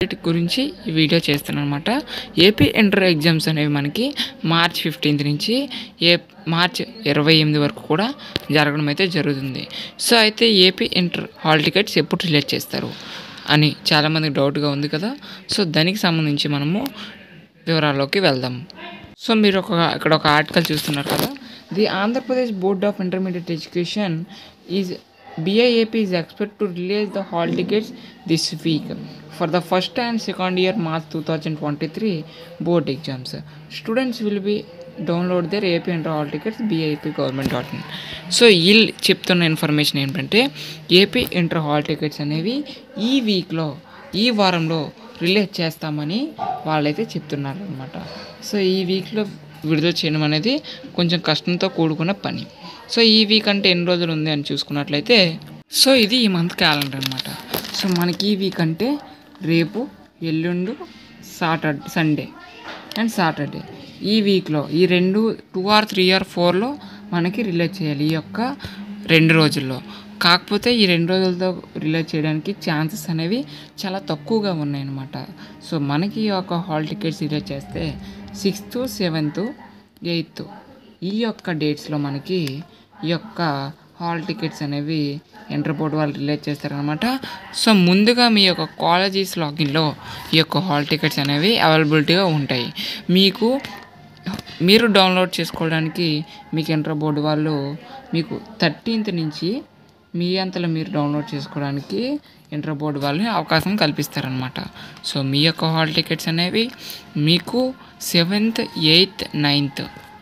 update గురించి ఈ video చేస్తున్నాను అనమాట ఏపీ ఇంటర్ ఎగ్జామ్స్ అనేవి మనకి మార్చ్ ఫిఫ్టీన్త్ నుంచి ఏ మార్చ్ ఇరవై ఎనిమిది వరకు కూడా జరగడం అయితే జరుగుతుంది సో అయితే ఏపీ ఇంటర్ హాల్ టికెట్స్ ఎప్పుడు రిలీజ్ చేస్తారు అని చాలామందికి డౌట్గా ఉంది కదా సో దానికి సంబంధించి మనము వివరాల్లోకి వెళ్దాం సో మీరు ఒక ఇక్కడ ఒక ఆర్టికల్ చూస్తున్నారు కదా the Andhra Pradesh board of intermediate education is BIAP is expect to release the hall tickets this week for the first and second year March two thousand twenty three board exams students will be download there AP inter hall tickets BIP government dot in so వీళ్ళు చెప్తున్న information ఏంటంటే AP inter hall tickets అనేవి ఈ వీక్లో ఈ వారంలో release చేస్తామని వాళ్ళైతే చెప్తున్నారు అనమాట సో ఈ వీక్లో విడుదల చేయడం అనేది కొంచెం కష్టంతో కూడుకున్న పని సో ఈ వీక్ అంటే ఎన్ని రోజులు ఉంది అని చూసుకున్నట్లయితే సో ఇది ఈ మంత్ క్యాలెండర్ అనమాట సో మనకి ఈ వీక్ అంటే రేపు ఎల్లుండు సాటర్డే సండే అండ్ సాటర్డే ఈ వీక్లో ఈ రెండు టూ ఆర్ త్రీ ఆర్ ఫోర్లో మనకి రిలీజ్ చేయాలి ఈ యొక్క రెండు రోజుల్లో కాకపోతే ఈ రెండు రోజులతో రిలీజ్ చేయడానికి ఛాన్సెస్ అనేవి చాలా తక్కువగా ఉన్నాయన్నమాట సో మనకి ఈ యొక్క హాల్ టికెట్స్ రిలీజ్ చేస్తే సిక్స్త్ సెవెంత్ ఎయిత్ ఈ యొక్క డేట్స్లో మనకి ఈ యొక్క హాల్ టికెట్స్ అనేవి ఇంటర్ బోర్డ్ వాళ్ళు రిలీజ్ చేస్తారనమాట సో ముందుగా మీ యొక్క కాలేజీస్ లాగిన్లో ఈ యొక్క హాల్ టికెట్స్ అనేవి అవైలబిలిటీగా ఉంటాయి మీకు మీరు డౌన్లోడ్ చేసుకోవడానికి మీకు ఇంటర్ బోర్డు వాళ్ళు మీకు థర్టీన్త్ నుంచి మీ అంతలో మీరు డౌన్లోడ్ చేసుకోవడానికి ఇంటర్ బోర్డు వాళ్ళు అవకాశం కల్పిస్తారనమాట సో మీ యొక్క హాల్ టికెట్స్ అనేవి మీకు seventh eighth ninth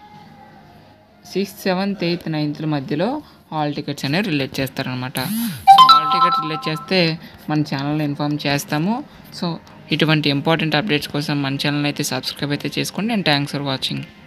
sixth seventh eighth ninth మధ్యలో హాల్ టికెట్స్ అనేవి రిలీజ్ చేస్తారనమాట సో హాల్ టికెట్ రిలీజ్ చేస్తే మన ఛానల్లో ఇన్ఫామ్ చేస్తాము సో ఇటువంటి ఇంపార్టెంట్ అప్డేట్స్ కోసం మన ఛానల్ అయితే సబ్స్క్రైబ్ అయితే చేసుకోండి అండ్ థ్యాంక్స్ ఫర్ వాచింగ్